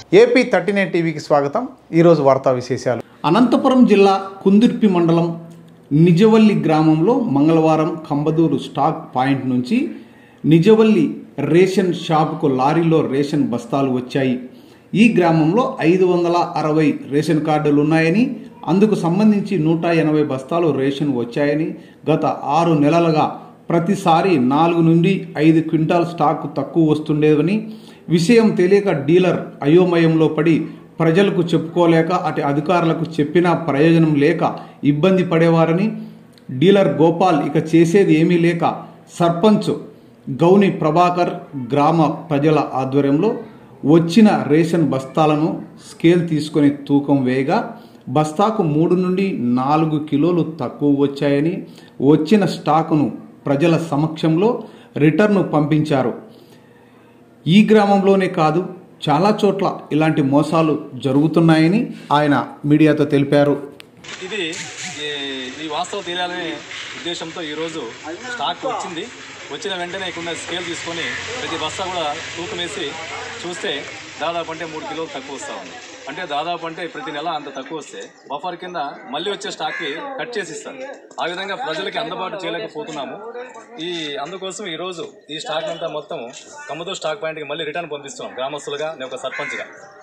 AP thirty nine టీవీకి స్వాగతం ఈరోజు వార్తా విశేషాలు అనంతపురం జిల్లా కుందుర్పి మండలం నిజవల్లి గ్రామంలో మంగళవారం కంబదూరు స్టాక్ పాయింట్ నుంచి నిజవల్లి రేషన్ షాపుకు లారీలో రేషన్ బస్తాలు వచ్చాయి ఈ గ్రామంలో ఐదు వందల అరవై రేషన్ కార్డులు ఉన్నాయని అందుకు సంబంధించి నూట ఎనభై బస్తాలు రేషన్ వచ్చాయని గత ఆరు నెలలుగా ప్రతిసారి నాలుగు నుండి ఐదు క్వింటాల్ స్టాక్ తక్కువ వస్తుండేవని విషయం తెలియక డీలర్ అయోమయంలో పడి ప్రజలకు చెప్పుకోలేక అటు అధికారులకు చెప్పినా ప్రయోజనం లేక ఇబ్బంది పడేవారని డీలర్ గోపాల్ ఇక చేసేది ఏమీ లేక సర్పంచ్ గౌని ప్రభాకర్ గ్రామ ప్రజల ఆధ్వర్యంలో వచ్చిన రేషన్ బస్తాలను స్కేల్ తీసుకొని తూకం వేయగా బస్తాకు మూడు నుండి నాలుగు కిలోలు తక్కువ వచ్చాయని వచ్చిన స్టాకును ప్రజల సమక్షంలో రిటర్ను పంపించారు ఈ గ్రామంలోనే కాదు చాలా చోట్ల ఇలాంటి మోసాలు జరుగుతున్నాయని ఆయన మీడియాతో తెలిపారు ఇది ఈ- ఈ వాస్తవం తెలియాలనే ఉద్దేశంతో ఈరోజు స్టాక్ వచ్చింది వచ్చిన వెంటనే ఇక్కడ స్కేల్ తీసుకొని ప్రతి బస్తా కూడా తూకం వేసి చూస్తే దాదాపు అంటే మూడు కిలోలు తక్కువ వస్తూ ఉంది అంటే దాదాపు అంటే ప్రతి నెల అంత తక్కువ వస్తే బఫర్ కింద మళ్ళీ వచ్చే స్టాక్కి కట్ చేసి ఇస్తారు ఆ విధంగా ప్రజలకి అందుబాటు చేయలేకపోతున్నాము ఈ అందుకోసం ఈరోజు ఈ స్టాక్ అంతా మొత్తం కమ్మతో స్టాక్ పాయింట్కి మళ్ళీ రిటర్న్ పంపిస్తున్నాం గ్రామస్తులుగా నేను ఒక సర్పంచ్గా